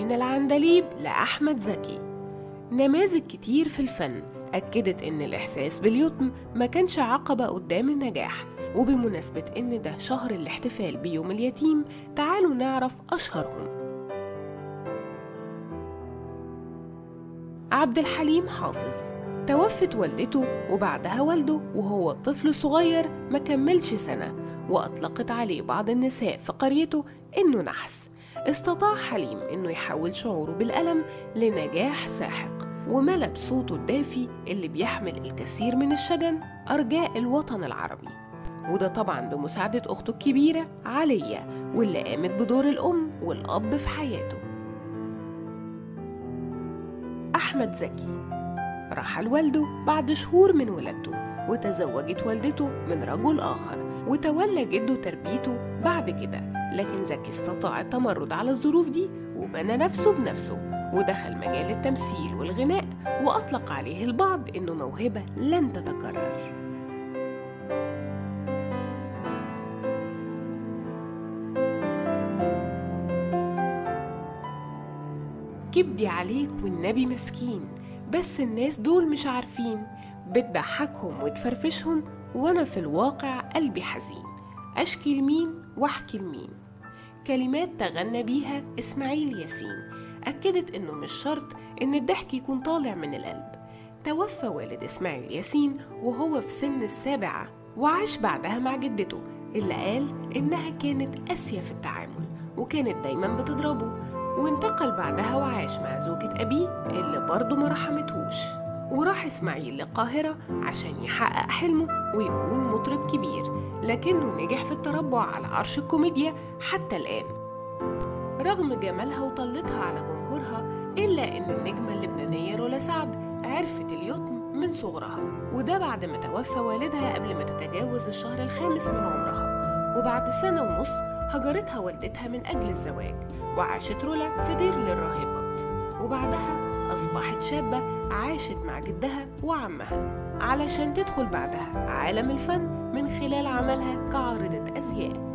من العندليب لأحمد زكي نماذج كتير في الفن أكدت إن الإحساس باليتم ما كانش عقبة قدام النجاح وبمناسبة إن ده شهر الاحتفال بيوم اليتيم تعالوا نعرف أشهرهم عبد الحليم حافظ توفت والدته وبعدها والده وهو طفل صغير ما كملش سنة وأطلقت عليه بعض النساء في قريته إنه نحس استطاع حليم إنه يحول شعوره بالألم لنجاح ساحق وملى بصوته الدافي اللي بيحمل الكثير من الشجن أرجاء الوطن العربي وده طبعا بمساعدة أخته الكبيرة عليا واللي قامت بدور الأم والأب في حياته أحمد زكي رحل والده بعد شهور من ولادته وتزوجت والدته من رجل آخر وتولى جده تربيته بعد كده لكن زكي استطاع التمرد على الظروف دي وبنى نفسه بنفسه ودخل مجال التمثيل والغناء وأطلق عليه البعض إنه موهبة لن تتكرر كبدي عليك والنبي مسكين بس الناس دول مش عارفين بتضحكهم وتفرفشهم وانا في الواقع قلبي حزين اشكي لمين واحكي لمين كلمات تغنى بيها اسماعيل ياسين اكدت انه مش شرط ان الضحك يكون طالع من القلب توفى والد اسماعيل ياسين وهو في سن السابعه وعاش بعدها مع جدته اللي قال انها كانت قاسيه في التعامل وكانت دايما بتضربه وانتقل بعدها وعاش مع زوجة أبيه اللي برضه ما رحمتهوش وراح إسماعيل للقاهرة عشان يحقق حلمه ويكون مطرب كبير لكنه نجح في التربع على عرش الكوميديا حتى الآن رغم جمالها وطلتها على جمهورها إلا إن النجمة اللبنانية رولا سعد عرفت اليتم من صغرها وده بعد ما توفى والدها قبل ما تتجاوز الشهر الخامس من عمرها وبعد سنة ونص هجرتها والدتها من أجل الزواج وعاشت رولا في دير للراهبات وبعدها أصبحت شابة عاشت مع جدها وعمها علشان تدخل بعدها عالم الفن من خلال عملها كعارضة أزياء